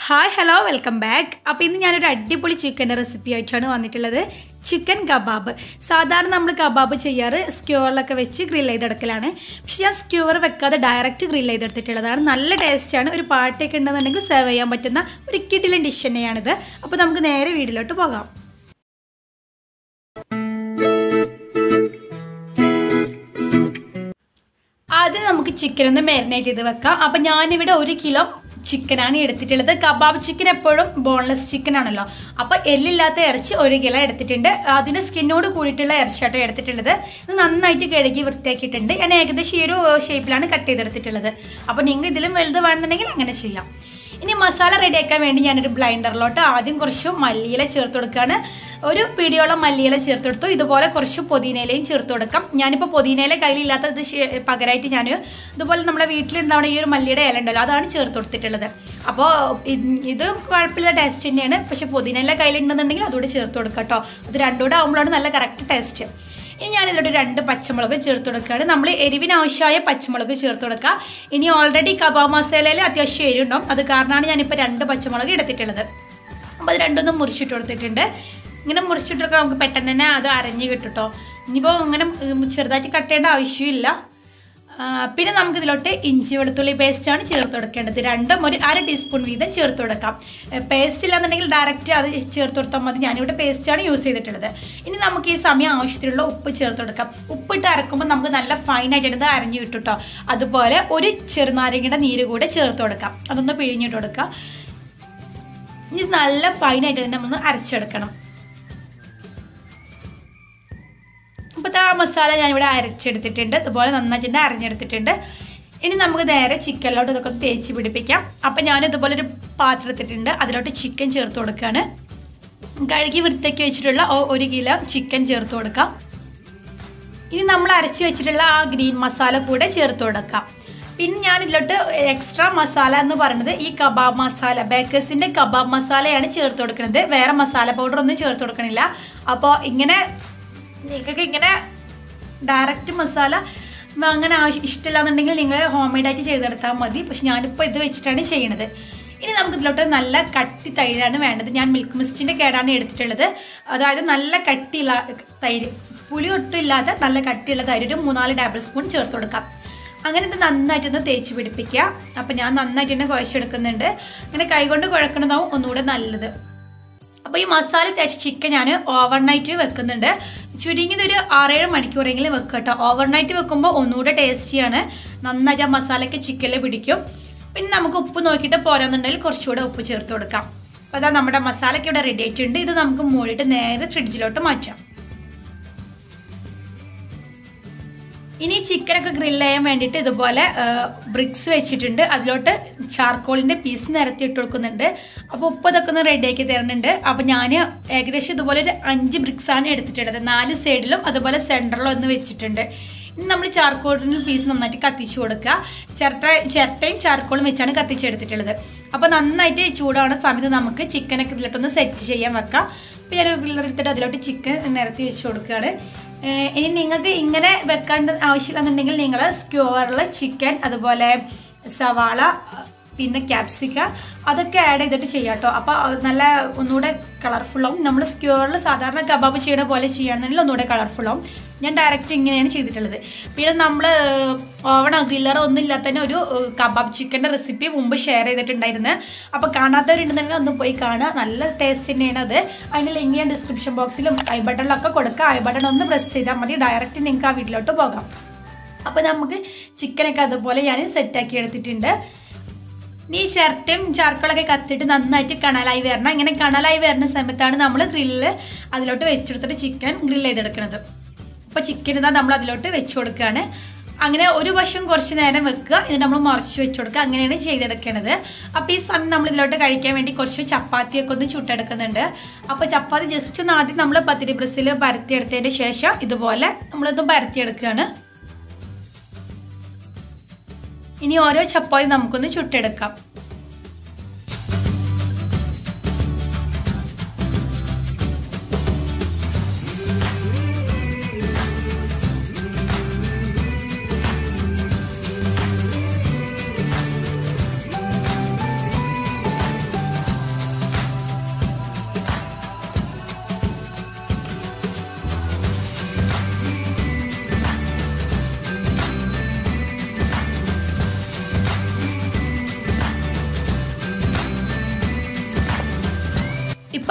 hi hello welcome back അപ്പോൾ ഇന്ന് ഞാനൊരു അടിപൊളി ചിക്കൻ്റെ റെസിപ്പി ആയിട്ടാണ് വന്നിട്ടുള്ളത് ചിക്കൻ കബാബ് സാധാരണ നമ്മൾ കബാബ് ചെയ്യാറ് സ്ക്യൂവറിലൊക്കെ വെച്ച് ഗ്രിൽ ചെയ്തെടുക്കലാണ് പക്ഷെ ഞാൻ സ്ക്യൂവർ വെക്കാതെ ഡയറക്റ്റ് ഗ്രിൽ ചെയ്തെടുത്തിട്ടുള്ളതാണ് നല്ല ടേസ്റ്റാണ് ഒരു പാട്ടൊക്കെ ഉണ്ടെന്നുണ്ടെങ്കിൽ സെർവ് ചെയ്യാൻ പറ്റുന്ന ഒരു കിഡിലൻ ഡിഷ് തന്നെയാണിത് അപ്പോൾ നമുക്ക് നേരെ വീട്ടിലോട്ട് പോകാം ആദ്യം നമുക്ക് ചിക്കൻ ഒന്ന് മാരിനേറ്റ് ചെയ്ത് വെക്കാം അപ്പം ഞാനിവിടെ ഒരു കിലോ ചിക്കനാണ് എടുത്തിട്ടുള്ളത് കബാബ് ചിക്കൻ എപ്പോഴും ബോൺലെസ് ചിക്കൻ ആണല്ലോ അപ്പോൾ എല്ലില്ലാത്ത ഇറച്ചി ഒരു കിലോ എടുത്തിട്ടുണ്ട് അതിൻ്റെ സ്കിന്നോട് കൂടിയിട്ടുള്ള ഇറച്ചിയാട്ടോ എടുത്തിട്ടുള്ളത് ഇത് നന്നായിട്ട് കഴുകി വൃത്തിയാക്കിയിട്ടുണ്ട് ഞാൻ ഏകദേശം ഈ ഒരു ഷേപ്പിലാണ് കട്ട് ചെയ്തെടുത്തിട്ടുള്ളത് അപ്പോൾ നിങ്ങൾ ഇതിലും വലുത് വേണമെന്നുണ്ടെങ്കിൽ അങ്ങനെ ചെയ്യാം ഇനി മസാല റെഡിയാക്കാൻ വേണ്ടി ഞാനൊരു ബ്ലൈൻഡറിലോട്ട് ആദ്യം കുറച്ച് മല്ലിയില ചേർത്ത് കൊടുക്കുകയാണ് ഒരു പിടിയോളം മല്ലിയില ചേർത്ത് കൊടുത്തു ഇതുപോലെ കുറച്ച് പുതിനയിലയും ചേർത്ത് കൊടുക്കാം ഞാനിപ്പോൾ പുതിനയില കയ്യിലില്ലാത്ത ഇത് ശേ- പകരമായിട്ട് ഞാൻ ഇതുപോലെ നമ്മുടെ വീട്ടിലുണ്ടാവുന്ന ഈ ഒരു മല്ലിയുടെ ഇല ഉണ്ടല്ലോ അതാണ് ചേർത്ത് കൊടുത്തിട്ടുള്ളത് അപ്പോൾ ഇത് കുഴപ്പമില്ല ടേസ്റ്റ് തന്നെയാണ് പക്ഷേ പുതിനയില കയ്യിലുണ്ടെന്നുണ്ടെങ്കിൽ അതുകൂടെ ചേർത്ത് കൊടുക്കാം കേട്ടോ അത് രണ്ടുകൂടെ ആകുമ്പോഴാണ് നല്ല കറക്റ്റ് ടേസ്റ്റ് ഇനി ഞാനിതിലോട്ട് രണ്ട് പച്ചമുളക് ചേർത്ത് കൊടുക്കുകയാണ് നമ്മൾ എരിവിന് ആവശ്യമായ പച്ചമുളക് ചേർത്ത് കൊടുക്കുക ഇനി ഓൾറെഡി കബാബ് മസാലയിൽ അത്യാവശ്യം എരിവുണ്ടാവും അത് കാരണമാണ് ഞാനിപ്പോൾ രണ്ട് പച്ചമുളക് എടുത്തിട്ടുള്ളത് അപ്പോൾ അത് രണ്ടൊന്നും മുറിച്ചിട്ട് കൊടുത്തിട്ടുണ്ട് ഇങ്ങനെ മുറിച്ചിട്ടൊക്കെ നമുക്ക് പെട്ടെന്ന് തന്നെ അത് അരഞ്ഞ് കിട്ടും കേട്ടോ ഇനിയിപ്പോൾ അങ്ങനെ ഉം, ചെറുതായിട്ട് കട്ട് ചെയ്യേണ്ട ആവശ്യമില്ല ആ, പിന്നെ നമുക്ക് ഇതിലോട്ട് ഇഞ്ചി വെളുത്തുള്ളി പേസ്റ്റാണ് ചേർത്ത് കൊടുക്കേണ്ടത് രണ്ടും ഒരു അര ടീസ്പൂൺ വീതം ചേർത്ത് കൊടുക്കാം പേസ്റ്റ് ഇല്ലാന്നുണ്ടെങ്കിൽ ഡയറക്റ്റ് അത് ചേർത്ത് കൊടുത്താൽ മതി ഞാനിവിടെ പേസ്റ്റാണ് യൂസ് ചെയ്തിട്ടുള്ളത് ഇനി നമുക്ക് ഈ സമയം ആവശ്യത്തിലുള്ള ഉപ്പ് ചേർത്ത് കൊടുക്കാം ഉപ്പിട്ട് അരക്കുമ്പോൾ നമുക്ക് നല്ല ഫൈനായിട്ട് ഇത് അരഞ്ഞു കിട്ടും കേട്ടോ അതുപോലെ ഒരു ചെറുനാരങ്ങയുടെ നീര് കൂടെ ചേർത്ത് കൊടുക്കാം അതൊന്ന് പിഴിഞ്ഞിട്ട് കൊടുക്കാം ഇനി ഇത് നല്ല ഫൈനായിട്ട് തന്നെ ഒന്ന് അരച്ചെടുക്കണം അപ്പോൾ ആ മസാല ഞാനിവിടെ അരച്ചെടുത്തിട്ടുണ്ട് ഇതുപോലെ നന്നായിട്ട് തന്നെ അരഞ്ഞെടുത്തിട്ടുണ്ട് ഇനി നമുക്ക് നേരെ ചിക്കനിലോട്ട് ഇതൊക്കെ ഒന്ന് തേച്ച് പിടിപ്പിക്കാം അപ്പം ഞാൻ ഇതുപോലെ ഒരു പാത്രം എടുത്തിട്ടുണ്ട് അതിലോട്ട് ചിക്കൻ ചേർത്ത് കൊടുക്കുകയാണ് കഴുകി വൃത്തിയാക്കി വെച്ചിട്ടുള്ള ഒ- ഒരു കിലോ ചിക്കൻ ചേർത്ത് കൊടുക്കാം ഇനി നമ്മൾ അരച്ച് വെച്ചിട്ടുള്ള ആ ഗ്രീൻ മസാല കൂടെ ചേർത്ത് കൊടുക്കാം പിന്നെ ഞാൻ ഇതിലോട്ട് എക്സ്ട്രാ മസാല എന്ന് പറയുന്നത് ഈ കബാബ് മസാല ബേക്കേഴ്സിൻ്റെ കബാബ് മസാലയാണ് ചേർത്ത് കൊടുക്കുന്നത് വേറെ മസാല പൗഡർ ഒന്നും ചേർത്ത് കൊടുക്കണില്ല അപ്പോൾ ഇങ്ങനെ നിങ്ങൾക്ക് ഇങ്ങനെ ഡയറക്റ്റ് മസാല അങ്ങനെ ആവശ്യം ഇഷ്ടമില്ലാന്നുണ്ടെങ്കിൽ നിങ്ങൾ ഹോം മെയ്ഡായിട്ട് ചെയ്തെടുത്താൽ മതി പക്ഷെ ഞാനിപ്പോൾ ഇത് വെച്ചിട്ടാണ് ചെയ്യണത് ഇനി നമുക്ക് ഇതിലോട്ട് നല്ല കട്ടി തൈരാണ് വേണ്ടത് ഞാൻ മിൽക്ക് മിസ്റ്റിൻ്റെ കേടാണ് എടുത്തിട്ടുള്ളത് അതായത് നല്ല കട്ടിയുള്ള തൈര് പുളി ഒട്ടും ഇല്ലാത്ത നല്ല കട്ടിയുള്ള തൈര് ഒരു മൂന്നാല് ടേബിൾ സ്പൂൺ ചേർത്ത് കൊടുക്കാം അങ്ങനെ ഇത് നന്നായിട്ടൊന്ന് തേച്ച് പിടിപ്പിക്കുക അപ്പം ഞാൻ നന്നായിട്ട് തന്നെ കുഴച്ചെടുക്കുന്നുണ്ട് അങ്ങനെ കൈകൊണ്ട് കുഴക്കണതാവും ഒന്നുകൂടെ നല്ലത് അപ്പോൾ ഈ മസാല തേച്ച ചിക്കൻ ഞാൻ ഓവർനൈറ്റ് വെക്കുന്നുണ്ട് ചുരുങ്ങിയത് ഒരു ആറേഴ് മണിക്കൂറെങ്കിലും വെക്കുക കേട്ടോ ഓവർനൈറ്റ് വെക്കുമ്പോൾ ഒന്നുകൂടെ ടേസ്റ്റിയാണ് നന്നായിട്ട് ആ മസാലയ്ക്ക് ചിക്കനിൽ പിടിക്കും പിന്നെ നമുക്ക് ഉപ്പ് നോക്കിയിട്ട് പോരാന്നുണ്ടെങ്കിൽ കുറച്ചുകൂടെ ഉപ്പ് ചേർത്ത് കൊടുക്കാം അപ്പോൾ അതാ നമ്മുടെ മസാലയ്ക്ക് ഇവിടെ റെഡി ആയിട്ടുണ്ട് ഇത് നമുക്ക് മൂടിയിട്ട് നേരെ ഫ്രിഡ്ജിലോട്ട് മാറ്റാം ഇനി ചിക്കനൊക്കെ ഗ്രില്ല് ചെയ്യാൻ വേണ്ടിയിട്ട് ഇതുപോലെ ബ്രിക്സ് വെച്ചിട്ടുണ്ട് അതിലോട്ട് ചാർക്കോളിൻ്റെ പീസ് നിരത്തി ഇട്ട് കൊടുക്കുന്നുണ്ട് അപ്പോൾ ഉപ്പ് ഇതൊക്കെ ഒന്ന് റെഡിയാക്കി തരുന്നുണ്ട് അപ്പോൾ ഞാൻ ഏകദേശം ഇതുപോലെ ഒരു അഞ്ച് ബ്രിക്സ് ആണ് എടുത്തിട്ടുള്ളത് നാല് സൈഡിലും അതുപോലെ സെൻറ്ററിലും ഒന്ന് വെച്ചിട്ടുണ്ട് ഇനി നമ്മൾ ചാർക്കോളിൻ്റെ പീസ് നന്നായിട്ട് കത്തിച്ചു കൊടുക്കുക ചിരട്ട ചിരട്ടയും ചാർക്കോളും വെച്ചാണ് കത്തിച്ചെടുത്തിട്ടുള്ളത് അപ്പോൾ നന്നായിട്ട് ചൂടാവുന്ന സമയത്ത് നമുക്ക് ചിക്കനൊക്കെ ഇതിലോട്ടൊന്ന് സെറ്റ് ചെയ്യാൻ വെക്കാം അപ്പോൾ ഞാൻ ഗ്രില്ലർ എടുത്തിട്ട് അതിലോട്ട് ചിക്കൻ നിരത്തി വെച്ച് കൊടുക്കുകയാണ് ഏഹ് ഇനി നിങ്ങൾക്ക് ഇങ്ങനെ വെക്കേണ്ട ആവശ്യമില്ലെന്നുണ്ടെങ്കിൽ നിങ്ങൾ സ്ക്യൂവറിൽ ചിക്കൻ അതുപോലെ സവാള പിന്നെ ക്യാപ്സിക്ക അതൊക്കെ ആഡ് ചെയ്തിട്ട് ചെയ്യാം കേട്ടോ അപ്പോൾ നല്ല ഒന്നുകൂടെ കളർഫുള്ളാവും നമ്മൾ സ്ക്യൂവറിൽ സാധാരണ കബാബ് ചെയ്യണ പോലെ ചെയ്യുകയാണെന്നുണ്ടെങ്കിൽ ഒന്നുകൂടെ കളർഫുള്ളാവും ഞാൻ ഡയറക്റ്റ് ഇങ്ങനെയാണ് ചെയ്തിട്ടുള്ളത് പിന്നെ നമ്മൾ ഓവണോ ഗ്രില്ലറോ ഒന്നും ഇല്ലാത്ത തന്നെ ഒരു ഏഹ്, കബാബ് ചിക്കൻ്റെ റെസിപ്പി മുമ്പ് ഷെയർ ചെയ്തിട്ടുണ്ടായിരുന്നു അപ്പോൾ കാണാത്തവരുണ്ടെന്നുണ്ടെങ്കിൽ ഒന്ന് പോയി കാണുക നല്ല ടേസ്റ്റ് തന്നെയാണ് അത് അതിൻ്റെ ലിങ്ക് ഞാൻ ഡിസ്ക്രിപ്ഷൻ ബോക്സിലും ഐ ബട്ടണിലൊക്കെ കൊടുക്കുക ഐ ബട്ടൺ ഒന്ന് പ്രസ് ചെയ്താൽ മതി ഡയറക്റ്റ് നിങ്ങൾക്ക് ആ വീട്ടിലോട്ട് പോകാം അപ്പോൾ നമുക്ക് ചിക്കനൊക്കെ അതുപോലെ ഞാൻ സെറ്റാക്കി എടുത്തിട്ടുണ്ട് ഇനി ഈ ചിരട്ടയും ചാർക്കളൊക്കെ കത്തിയിട്ട് നന്നായിട്ട് കണലായി വരണം ഇങ്ങനെ കണലായി വരുന്ന സമയത്താണ് നമ്മൾ ഗ്രില്ല് അതിലോട്ട് വെച്ചെടുത്തിട്ട് ചിക്കൻ ഗ്രില്ല് ചെയ്തെടുക്കുന്നത് അപ്പോൾ ചിക്കൻ ഇതാ നമ്മൾ അതിലോട്ട് വെച്ച് കൊടുക്കുകയാണ് അങ്ങനെ ഒരു വശം കുറച്ച് നേരം വെക്കുക ഇത് നമ്മൾ മറിച്ച് വെച്ച് കൊടുക്കുക അങ്ങനെയാണ് ചെയ്തെടുക്കുന്നത് അപ്പോൾ ഈ സമയം നമ്മൾ ഇതിലോട്ട് കഴിക്കാൻ വേണ്ടി കുറച്ച് ചപ്പാത്തിയൊക്കെ ഒന്ന് ചുട്ടെടുക്കുന്നുണ്ട് അപ്പോൾ ചപ്പാത്തി ജസ്റ്റ് ഒന്ന് ആദ്യം നമ്മൾ പത്തിരി ബ്രസ്സിൽ പരത്തിയെടുത്തതിന് ശേഷം ഇതുപോലെ നമ്മളിത് പരത്തിയെടുക്കുകയാണ് ഇനി ഓരോ ചപ്പാത്തി നമുക്കൊന്ന് ചുട്ടെടുക്കാം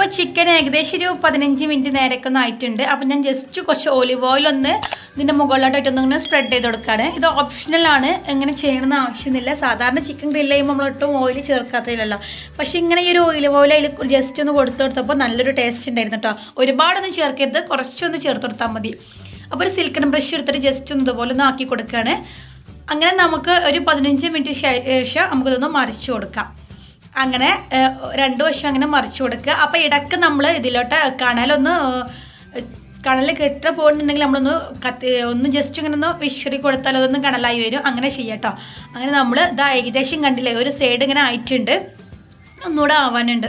അപ്പോൾ ചിക്കൻ ഏകദേശം ഒരു പതിനഞ്ച് മിനിറ്റ് നേരമൊക്കെ ഒന്ന് ആയിട്ടുണ്ട് അപ്പോൾ ഞാൻ ജസ്റ്റ് കുറച്ച് ഒലിവ് ഓയിൽ ഒന്ന് ഇതിൻ്റെ മുകളിലോട്ടായിട്ട് ഒന്ന് ഇങ്ങനെ സ്പ്രെഡ് ചെയ്ത് കൊടുക്കുകയാണ് ഇത് ഓപ്ഷണലാണ് എങ്ങനെ ചെയ്യണമെന്ന് ആവശ്യമൊന്നുമില്ല സാധാരണ ചിക്കൻ ഗ്രില്ല് ചെയ്യുമ്പോൾ നമ്മളൊട്ടും ഓയിൽ ചേർക്കാത്തില്ലല്ലോ പക്ഷേ ഇങ്ങനെ ഈ ഒരു ഒലിവ് ഓയിൽ അതിൽ ജസ്റ്റ് ഒന്ന് കൊടുത്തു കൊടുത്തപ്പോൾ നല്ലൊരു ടേസ്റ്റ് ഉണ്ടായിരുന്നു കേട്ടോ ഒരുപാടൊന്നും ചേർക്കരുത് കുറച്ചൊന്ന് ചേർത്ത് കൊടുത്താൽ മതി അപ്പോൾ ഒരു സിൽക്കൺ ബ്രഷ് എടുത്തിട്ട് ജസ്റ്റ് ഒന്ന് ഇതുപോലെ ഒന്ന് ആക്കി കൊടുക്കുകയാണ് അങ്ങനെ നമുക്ക് ഒരു പതിനഞ്ച് മിനിറ്റ് ശേഷം നമുക്കിതൊന്ന് മറിച്ച് കൊടുക്കാം അങ്ങനെ ഏഹ്, രണ്ട് വശം അങ്ങനെ മറിച്ച് കൊടുക്കുക അപ്പോൾ ഇടയ്ക്ക് നമ്മൾ ഇതിലോട്ട് കണലൊന്ന് ഏഹ്, കണൽ കെട്ട പോകുന്നുണ്ടെങ്കിൽ നമ്മളൊന്ന് കത്തി ഒന്ന് ജസ്റ്റ് ഇങ്ങനെ ഒന്ന് വിശ്വറി കൊടുത്താൽ അതൊന്ന് കണലായി വരും അങ്ങനെ ചെയ്യാം കേട്ടോ അങ്ങനെ നമ്മൾ ഇതാ ഏകദേശം കണ്ടില്ലേ ഒരു സൈഡ് ഇങ്ങനെ ആയിട്ടുണ്ട് ഒന്നുകൂടെ ആവാനുണ്ട്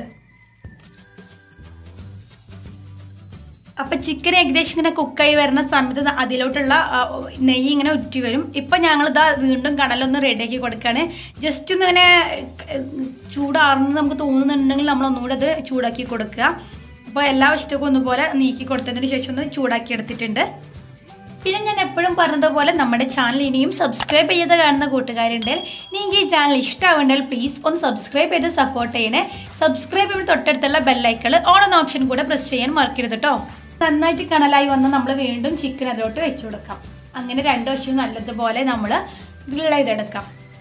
അപ്പം ചിക്കൻ ഏകദേശം ഇങ്ങനെ കുക്കായി വരുന്ന സമയത്ത് ദാ അതിലോട്ടുള്ള ആ, നെയ്യ് ഇങ്ങനെ ഉറ്റി വരും ഇപ്പം ഞങ്ങളിതാ വീണ്ടും കടലൊന്ന് റെഡിയാക്കി കൊടുക്കുകയാണ് ജസ്റ്റ് ഒന്ന് ഇങ്ങനെ ഏഹ്, ചൂടാറുന്നത് നമുക്ക് തോന്നുന്നുണ്ടെങ്കിൽ നമ്മൾ ഒന്നുകൂടെ അത് ചൂടാക്കി കൊടുക്കുക അപ്പോൾ എല്ലാ വശത്തേക്കും ഒന്നുപോലെ നീക്കി കൊടുത്തതിന് ശേഷം ഒന്ന് ചൂടാക്കി എടുത്തിട്ടുണ്ട് പിന്നെ ഞാൻ എപ്പോഴും പറഞ്ഞതുപോലെ നമ്മുടെ ചാനൽ ഇനിയും സബ്സ്ക്രൈബ് ചെയ്ത് കാണുന്ന കൂട്ടുകാരുണ്ട് നിങ്ങൾക്ക് ഈ ചാനൽ ഇഷ്ടമാവുണ്ടെങ്കിൽ പ്ലീസ് ഒന്ന് സബ്സ്ക്രൈബ് ചെയ്ത് സപ്പോർട്ട് ചെയ്യണേ സബ്സ്ക്രൈബ് ചെയ്യുമ്പോൾ തൊട്ടടുത്തുള്ള ബെല്ലൈക്കൾ ഓൺ എന്ന ഓപ്ഷൻ കൂടെ പ്രസ് ചെയ്യാൻ മറക്കരുത് കേട്ടോ നന്നായിട്ട് കണലായി വന്ന് നമ്മൾ വീണ്ടും ചിക്കൻ അതിലോട്ട് വെച്ച് കൊടുക്കാം അങ്ങനെ രണ്ട് വശവും നല്ലതുപോലെ നമ്മൾ ഗ്രിൽ ചെയ്തെടുക്കാം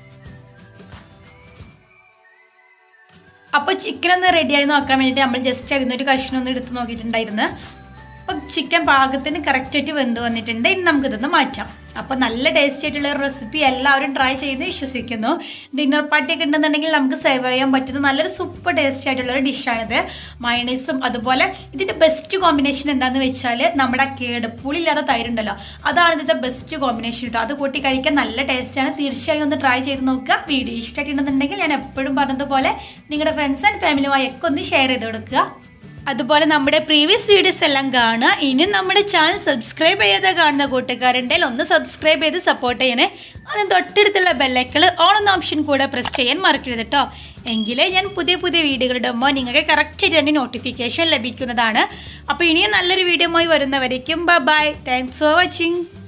അപ്പോൾ ചിക്കൻ ഒന്ന് റെഡിയായി നോക്കാൻ വേണ്ടിയിട്ട് നമ്മൾ ജസ്റ്റ് അതിൽ നിന്നൊരു കഷ്ണം ഒന്ന് എടുത്ത് നോക്കിയിട്ടുണ്ടായിരുന്നു അപ്പോൾ ചിക്കൻ പാകത്തിന് കറക്റ്റായിട്ട് വെന്ത് വന്നിട്ടുണ്ട് ഇനി നമുക്കിതൊന്ന് മാറ്റാം അപ്പോൾ നല്ല ടേസ്റ്റി ആയിട്ടുള്ള ഒരു റെസിപ്പി എല്ലാവരും ട്രൈ ചെയ്ത് വിശ്വസിക്കുന്നു ഡിന്നർ പാർട്ടിയൊക്കെ ഉണ്ടെന്നുണ്ടെങ്കിൽ നമുക്ക് സെർവ് ചെയ്യാൻ പറ്റുന്ന നല്ലൊരു സൂപ്പർ ടേസ്റ്റി ആയിട്ടുള്ള ഒരു ഡിഷാണിത് മയണൈസും അതുപോലെ ഇതിൻ്റെ ബെസ്റ്റ് കോമ്പിനേഷൻ എന്താണെന്ന് വെച്ചാൽ നമ്മുടെ കേട് പുളിയില്ലാത്ത തൈരുണ്ടല്ലോ അതാണ് ഇതിൻ്റെ ബെസ്റ്റ് കോമ്പിനേഷൻ കേട്ടോ അത് കൂട്ടി കഴിക്കാൻ നല്ല ടേസ്റ്റാണ് തീർച്ചയായും ഒന്ന് ട്രൈ ചെയ്ത് നോക്കുക വീഡിയോ ഇഷ്ടമായിട്ടുണ്ടെന്നുണ്ടെങ്കിൽ ഞാൻ എപ്പോഴും പറഞ്ഞതുപോലെ നിങ്ങളുടെ ഫ്രണ്ട്സ് ആൻഡ് ഫാമിലിയുമായി ഒക്കെ ഒന്ന് ഷെയർ ചെയ്ത് കൊടുക്കുക അതുപോലെ നമ്മുടെ പ്രീവിയസ് വീഡിയോസ് എല്ലാം കാണുക ഇനിയും നമ്മുടെ ചാനൽ സബ്സ്ക്രൈബ് ചെയ്യാതെ കാണുന്ന കൂട്ടുകാരുണ്ടെങ്കിൽ ഒന്ന് സബ്സ്ക്രൈബ് ചെയ്ത് സപ്പോർട്ട് ചെയ്യണേ അതിന് തൊട്ടടുത്തുള്ള ബെല്ലൈക്കൾ ഓൺ എന്ന ഓപ്ഷൻ കൂടെ പ്രസ് ചെയ്യാൻ മറക്കരുത് കേട്ടോ എങ്കിലേ ഞാൻ പുതിയ പുതിയ വീഡിയോകൾ ഇടുമ്പോൾ നിങ്ങൾക്ക് കറക്റ്റായിട്ട് തന്നെ നോട്ടിഫിക്കേഷൻ ലഭിക്കുന്നതാണ് അപ്പോൾ ഇനിയും നല്ലൊരു വീഡിയോയുമായി വരുന്നവരേക്കും ബൈ താങ്ക്സ് ഫോർ വാച്ചിങ്